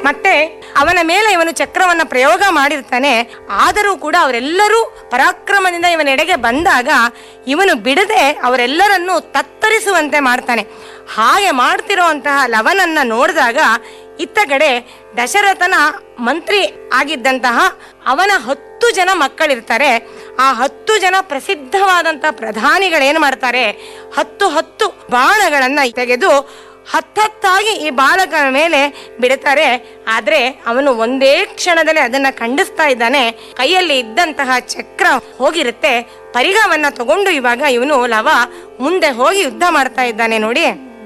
ಮತ್ತೆ ಅವನ ಮೇಲೆ ಇವನು ಚಕ್ರವನ್ನ ಪ್ರಯೋಗ ಮಾಡಿರ್ತಾನೆ ಆದರೂ ಕೂಡ ಅವರೆಲ್ಲರೂ ಪರಾಕ್ರಮದಿಂದ ಇವನೆಡೆಗೆ ಬಂದಾಗ ಇವನು ಬಿಡದೆ ಅವರೆಲ್ಲರನ್ನೂ ತತ್ತರಿಸುವಂತೆ ಮಾಡ್ತಾನೆ ಹಾಗೆ ಮಾಡ್ತಿರುವಂತಹ ಲವನನ್ನ ನೋಡಿದಾಗ ಇತ್ತ ಕಡೆ ದಶರಥನ ಮಂತ್ರಿ ಆಗಿದ್ದಂತಹ ಅವನ ಹತ್ತು ಜನ ಮಕ್ಕಳಿರ್ತಾರೆ ಆ ಹತ್ತು ಜನ ಪ್ರಸಿದ್ಧವಾದಂತಹ ಪ್ರಧಾನಿಗಳೇನು ಮಾಡ್ತಾರೆ ಹತ್ತು ಹತ್ತು ಬಾಣಗಳನ್ನ ತೆಗೆದು ಹತ್ತತ್ತಾಗಿ ಈ ಬಾಲಕನ ಮೇಲೆ ಬಿಡುತ್ತಾರೆ ಆದ್ರೆ ಅವನು ಒಂದೇ ಕ್ಷಣದಲ್ಲಿ ಅದನ್ನ ಖಂಡಿಸ್ತಾ ಇದ್ದಾನೆ ಕೈಯಲ್ಲಿ ಇದ್ದಂತಹ ಚಕ್ರ ಹೋಗಿರುತ್ತೆ ಪರಿಗವನ್ನ ತಗೊಂಡು ಇವಾಗ ಇವನು ಲವ ಮುಂದೆ ಹೋಗಿ ಯುದ್ಧ ಮಾಡ್ತಾ ಇದ್ದಾನೆ ನೋಡಿ